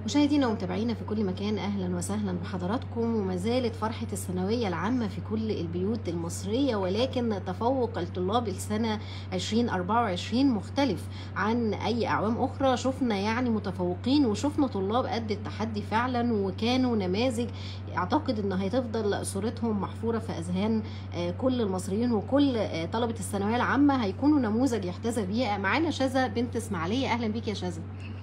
مشاهدينا ومتابعينا في كل مكان اهلا وسهلا بحضراتكم وما زالت فرحه الثانويه العامه في كل البيوت المصريه ولكن تفوق الطلاب السنه 2024 مختلف عن اي اعوام اخرى شفنا يعني متفوقين وشفنا طلاب قد التحدي فعلا وكانوا نماذج اعتقد ان هتفضل صورتهم محفوره في اذهان آه، كل المصريين وكل آه، طلبه الثانويه العامه هيكونوا نموذج يحتذى بيه معانا شذا بنت اسماعيليه اهلا بيك يا شذا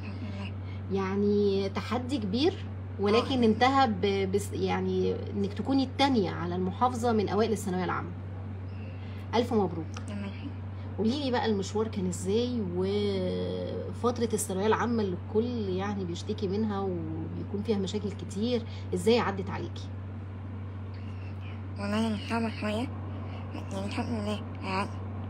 يعني تحدي كبير ولكن آه. انتهى ب... بس يعني انك تكوني التانية على المحافظة من اوائل الثانوية العامة الف مبروك قولي لي بقى المشوار كان ازاي وفترة الثانوية العامة اللي الكل يعني بيشتكي منها وبيكون فيها مشاكل كتير ازاي عدت عليكي والله أنا صعبة شوية يعني الحمد لله عادي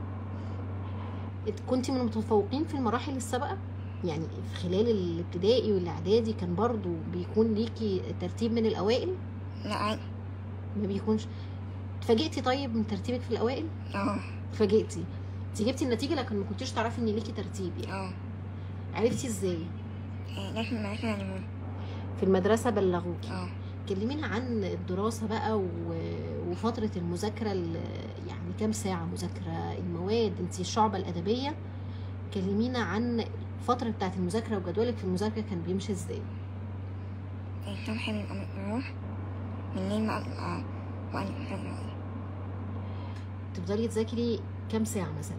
كنت من المتفوقين في المراحل السابقة يعني في خلال الابتدائي والاعدادي كان برضو بيكون ليكي ترتيب من الاوائل لا عادي ما بيكونش اتفاجئتي طيب من ترتيبك في الاوائل اه اتفاجئتي انت جبتي النتيجه لكن ما كنتيش تعرفي ان ليكي ترتيب يعني اه عرفتي ازاي إيه، لازم المدرسة يعلمونا في المدرسه بلغوكي اه كلمينا عن الدراسه بقى و... وفتره المذاكره ال- يعني كام ساعه مذاكره المواد انت الشعبه الادبيه كلمينا عن الفتره بتاعت المذاكره وجدولك في المذاكره كان بيمشي ازاي الصبح بيبقى بنروح بالليل بقى بيبقى وقت الفجر تفضلي تذاكري كام ساعه مثلا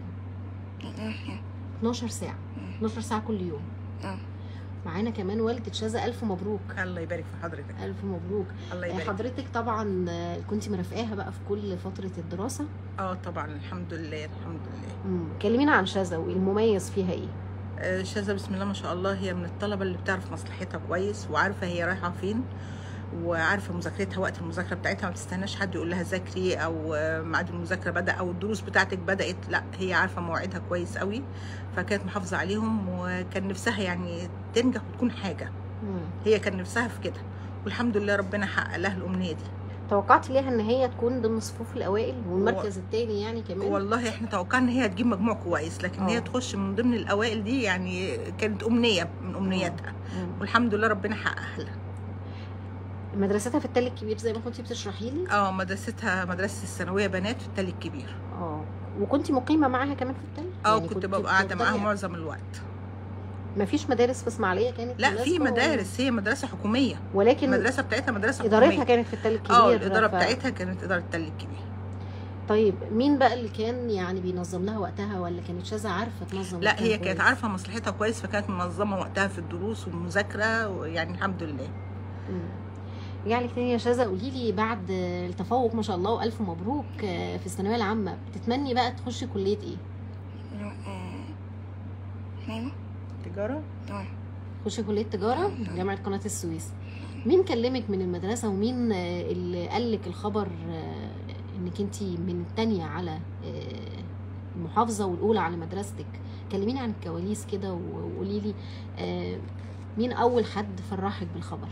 12 ساعه 12 ساعه كل يوم اه معانا كمان والدة شذا الف مبروك الله يبارك في حضرتك الف مبروك الله آه، يبارك حضرتك طبعا آه، كنت مرافقاها بقى في كل فتره الدراسه اه طبعا الحمد لله الحمد لله مم. كلمينا عن شذا والمميز فيها ايه آه، شاذة بسم الله ما شاء الله هي من الطلبة اللي بتعرف مصلحتها كويس وعارفة هي رايحة فين وعارفة مذاكرتها وقت المذاكرة بتاعتها ما تستناش حد يقول لها ذاكري أو آه، ميعاد المذاكرة بدأ أو الدروس بتاعتك بدأت لا هي عارفة مواعيدها كويس قوي فكانت محافظة عليهم وكان نفسها يعني تنجح وتكون حاجة مم. هي كان نفسها في كده والحمد لله ربنا حقق لها الأمنية دي توقعتي ليها ان هي تكون ضمن صفوف الاوائل والمركز الثاني يعني كمان والله احنا توقعنا ان هي هتجيب مجموع كويس لكن آه. هي تخش من ضمن الاوائل دي يعني كانت امنيه من امنياتها مم. والحمد لله ربنا حققها لها مدرستها في التل الكبير زي ما كنتي بتشرحي لي اه مدرستها مدرسه الثانويه بنات في التل الكبير اه وكنتي مقيمه معاها كمان في التل اه يعني كنت ببقى قاعده بتفضلي- معاها معظم الوقت مفيش مدارس في اسماعيليه كانت لا في مناسبة ولا- مدارس هي مدرسه حكوميه ولكن المدرسه بتاعتها مدرسه ادارتها حكوميه كانت في التل الكبير اه الاداره ف- بتاعتها كانت اداره التل الكبير طيب مين بقى اللي كان يعني بينظم لها وقتها ولا كانت شاذة عارفه تنظم لا وقتها هي كويس؟ كانت عارفه مصلحتها كويس فكانت منظمه وقتها في الدروس والمذاكره ويعني الحمد لله مم. رجع لك تاني يا شاذة قولي لي بعد التفوق ما شاء الله والف مبروك آه، في الثانويه العامه بتتمني بقى تخشي كليه ايه؟ اللي هو آه، نايمة تجاره اه تخشي كليه تجاره جامعه قناه السويس مين كلمك من المدرسه ومين آه، اللي قال لك الخبر آه، انك انت من الثانيه على آه، المحافظه والاولى على مدرستك كلميني عن الكواليس كده وقولي لي آه، مين اول حد فرحك بالخبر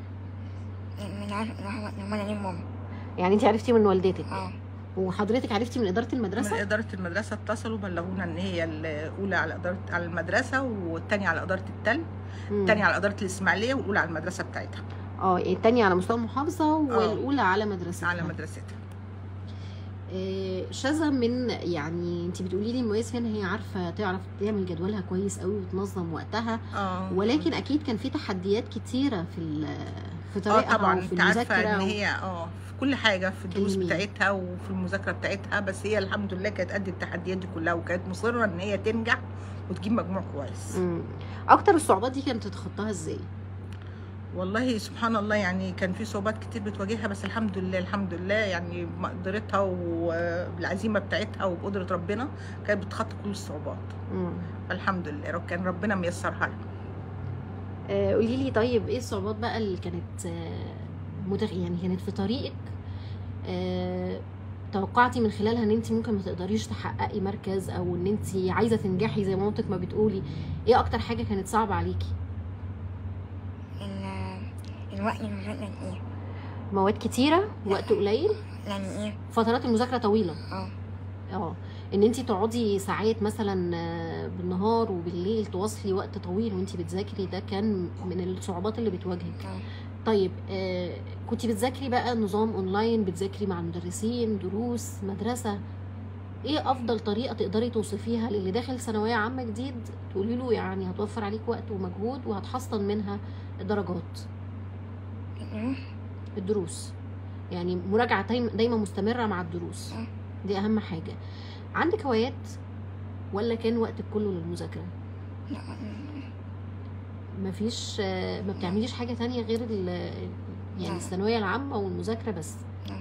من عارف اللي هو لما انا ماما يعني انت عرفتي من والدتك اه وحضرتك عرفتي من اداره من المدرسه إدارة المدرسة اتصلوا بلغونا إن هي الأولى على إدارة على المدرسة والتانية على إدارة التل، مم. التانية على إدارة الإسماعيلية والأولى على المدرسة بتاعتها اه الثانيه على مستوى المحافظه والاولى على مدرستها على مدرستها. آه، شذا من يعني انت بتقولي لي المميز فيها ان هي عارفه تعرف تعمل جدولها كويس قوي وتنظم وقتها اه ولكن اكيد كان في تحديات كتيره في ال- في اه طريقها طبعا وفي انت عارفه المذاكره ان و- هي اه في كل حاجه في الدروس كلميني. بتاعتها وفي المذاكره بتاعتها بس هي الحمد لله كانت قد التحديات دي كلها وكانت مصره ان هي تنجح وتجيب مجموع كويس مم. اكتر الصعوبات دي كانت تتخطاها ازاي؟ والله سبحان الله يعني كان في صعوبات كتير بتواجهها بس الحمد لله الحمد لله يعني بمقدرتها وبالعزيمه بتاعتها وبقدره ربنا كانت بتخطي كل الصعوبات مم. فالحمد لله رب- كان ربنا ميسرها لها آه، قولي لي طيب ايه الصعوبات بقى اللي كانت آه، متغ... يعني كانت في طريقك آه، توقعتي من خلالها ان انت ممكن ما تقدريش تحققي مركز او ان انت عايزه تنجحي زي ما مامتك ما بتقولي ايه اكتر حاجه كانت صعبه عليكي ال- الوقت المذاكرة ايه مواد كتيره وقت قليل يعني ايه فترات المذاكره طويله اه اه ان انت تقعدي ساعات مثلا آه، بالنهار وبالليل تواصلي وقت طويل وانت بتذاكري ده كان من الصعوبات اللي بتواجهك اه طيب آه كنت بتذاكري بقى نظام اونلاين بتذاكري مع المدرسين دروس مدرسه ايه افضل طريقه تقدري توصفيها للي داخل ثانويه عامه جديد تقولي له يعني هتوفر عليك وقت ومجهود وهتحصل منها درجات الدروس الدروس يعني مراجعه دايما دايما مستمره مع الدروس اه دي اهم حاجه عندك هوايات ولا كان وقتك كله للمذاكره لا مفيش آه، ما بتعمليش حاجه تانية غير ال- يعني لا. الثانويه العامه والمذاكره بس لا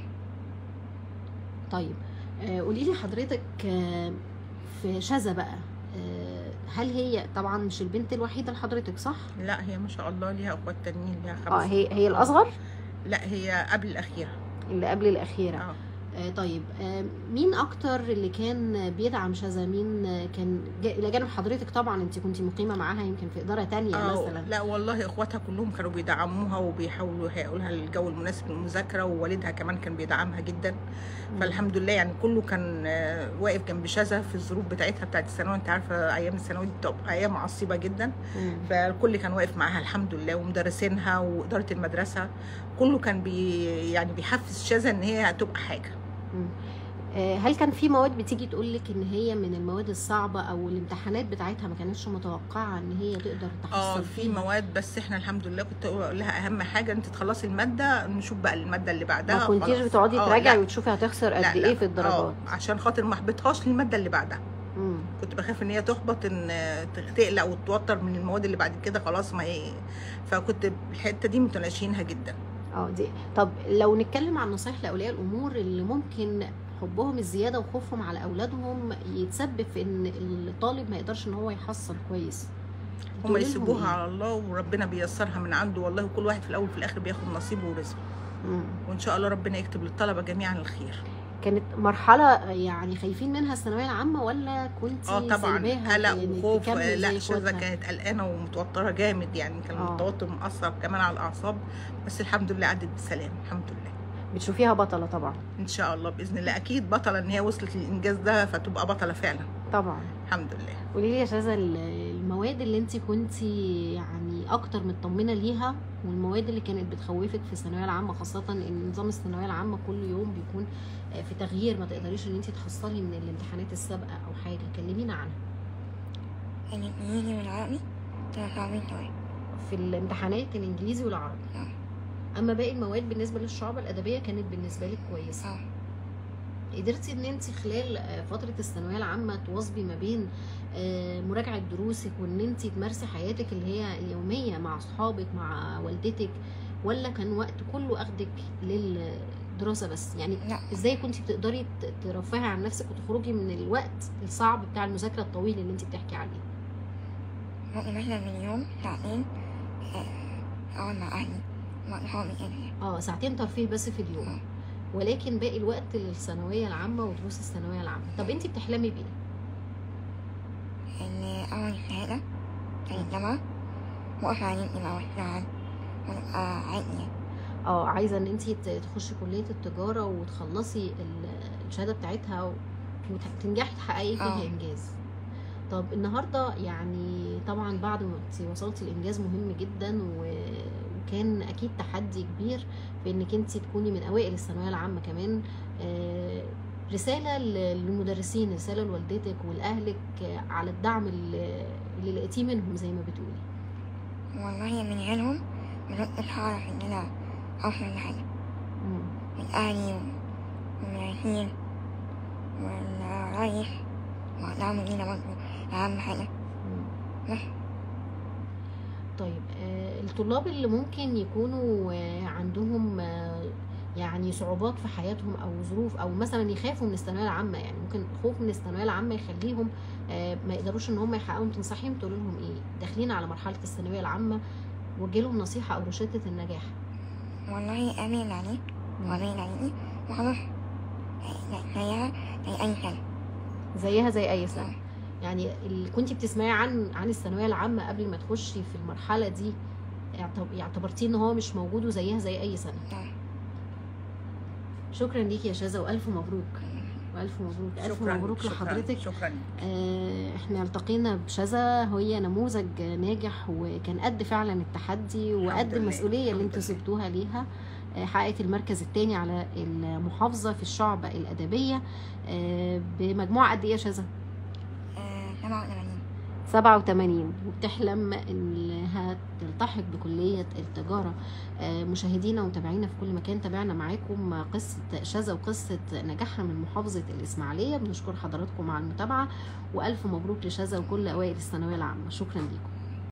طيب قولي لي حضرتك آه، في شذا بقى آه، هل هي طبعا مش البنت الوحيده لحضرتك صح لا هي ما شاء الله ليها اخوات تانيين ليها اه خمس هي هي الاصغر لا هي قبل الاخيره اللي قبل الاخيره اه آه، طيب آه، مين اكتر اللي كان بيدعم شذا مين آه، كان جا- الى جانب حضرتك طبعا انت كنت مقيمه معاها يمكن في اداره تانية آه، مثلا لا والله اخواتها كلهم كانوا بيدعموها وبيحاولوا يهيئوا لها الجو المناسب للمذاكره ووالدها كمان كان بيدعمها جدا فالحمد لله يعني كله كان آه، واقف جنب شذا في الظروف بتاعتها بتاعت الثانويه انت عارفه ايام الثانويه دي بتبقى ايام عصيبه جدا مم. فالكل كان واقف معاها الحمد لله ومدرسينها واداره المدرسه كله كان بي يعني بيحفز شذا ان هي تبقى حاجه مم. آه، هل كان في مواد بتيجي تقول لك ان هي من المواد الصعبه او الامتحانات بتاعتها ما كانتش متوقعه ان هي تقدر اه تحصل في فيها؟ مواد بس احنا الحمد لله كنت اقول لها اهم حاجه انت تخلصي الماده نشوف بقى الماده اللي بعدها ما كنتيش خلاص. بتقعدي آه، تراجعي لا. وتشوفي هتخسر قد لا، ايه لا. في الدرجات اه عشان خاطر ما احبطهاش للماده اللي بعدها مم. كنت بخاف ان هي تحبط ان تقلق وتتوتر من المواد اللي بعد كده خلاص ما هي فكنت الحته دي متلاشينها جدا اه دي طب لو نتكلم عن نصايح لاولياء الامور اللي ممكن حبهم الزياده وخوفهم على اولادهم يتسبب في ان الطالب ما يقدرش ان هو يحصل كويس هم تقولي لهم يسيبوها إيه؟ على الله وربنا بيسرها من عنده والله كل واحد في الاول في الاخر بياخد نصيبه ورزقه مم. وان شاء الله ربنا يكتب للطلبه جميعا الخير كانت مرحله يعني خايفين منها الثانويه العامه ولا كنت اه طبعا سايباها قلق يعني وخوف تكمل زي لا شذا إخواتها؟ كانت قلقانه ومتوتره جامد يعني كان آه. التوتر مأثر كمان على الاعصاب بس الحمد لله عدت بسلام الحمد لله بتشوفيها بطله طبعا ان شاء الله باذن الله اكيد بطله ان هي وصلت للانجاز ده فتبقى بطله فعلا طبعا الحمد لله قولي لي يا شاذة ال- المواد اللي انت كنتي يعني اكتر مطمنه ليها والمواد اللي كانت بتخوفك في الثانويه العامه خاصه ان نظام الثانويه العامه كل يوم بيكون آه، في تغيير ما تقدريش ان انت تحصلي من الامتحانات السابقه او حاجه كلمينا عنها الإنجليزي والعربي كانوا صعبين شوية في الامتحانات الانجليزي والعربي اه اما باقي المواد بالنسبه للشعب الادبيه كانت بالنسبه لك كويسه اه قدرتي ان انت خلال آه، فتره الثانويه العامه تواظبي ما بين آه، مراجعه دروسك وان انت تمارسي حياتك اللي هي اليوميه مع اصحابك مع والدتك ولا كان وقت كله اخدك للدراسه بس يعني لا ازاي كنت بتقدري ت- ترفهي عن نفسك وتخرجي من الوقت الصعب بتاع المذاكره الطويل اللي انت بتحكي عليه ممكن مثلا من اليوم ساعتين آه، أقعد مع أهلي مع أصحابي كده اه ساعتين ترفيه بس في اليوم آه. ولكن باقي الوقت للثانويه العامه ودروس الثانويه العامه طب انت بتحلمي بايه إن أول شهادة في الجامعة وأقف على رجلي بقى وأشتغل وأبقى عادي اه عايزه ان انت تخشي كليه التجاره وتخلصي ال- الشهاده بتاعتها وتنجحي تحققي فيها اه. انجاز طب النهارده يعني طبعا بعد ما انت وصلتي لانجاز مهم جدا و- وكان اكيد تحدي كبير في انك انت تكوني من اوائل الثانويه العامه كمان آه، رساله ل- للمدرسين رساله لوالدتك ولاهلك آه، على الدعم اللي اللي لقيتيه منهم زي ما بتقولي والله من غيرهم مكنتش هعرف إن أنا أوصل لحاجة مم. من أهلي والمدرسين والرئيس ودعم لينا برضه أهم حاجة مم. بس طيب آه، الطلاب اللي ممكن يكونوا آه، عندهم آه، يعني صعوبات في حياتهم او ظروف او مثلا يخافوا من الثانويه العامه يعني ممكن الخوف من الثانويه العامه يخليهم آه، ما يقدروش ان هم يحققوا تنصحيهم تقول لهم ايه داخلين على مرحله الثانويه العامه وجي لهم نصيحه او روشته النجاح والله أمين عليه وأمين عليه وخلاص زيها زي أي سنة زيها زي اي سنه يعني اللي كنت بتسمعي عن عن الثانويه العامه قبل ما تخشي في المرحله دي اعتب- اعتبرتيه ان هو مش موجود وزيها زي اي سنه آه. شكرا ليكي يا شاذة والف مبروك والف مبروك الف شكرا مبروك شكرا لحضرتك شكرا آه، احنا التقينا بشذا هي نموذج ناجح وكان قد فعلا التحدي وقد لله، المسؤوليه اللي الحمد انتوا لله. سبتوها ليها آه، حققت المركز الثاني على المحافظه في الشعبة الادبيه آه، بمجموعه قد ايه يا شذا آه، سبعة وثمانين 87 وبتحلم انها تلتحق بكليه التجاره آه، مشاهدينا ومتابعينا في كل مكان تابعنا معاكم قصه شذا وقصه نجاحها من محافظه الاسماعيليه بنشكر حضراتكم على المتابعه والف مبروك لشذا وكل اوائل الثانويه العامه شكرا لكم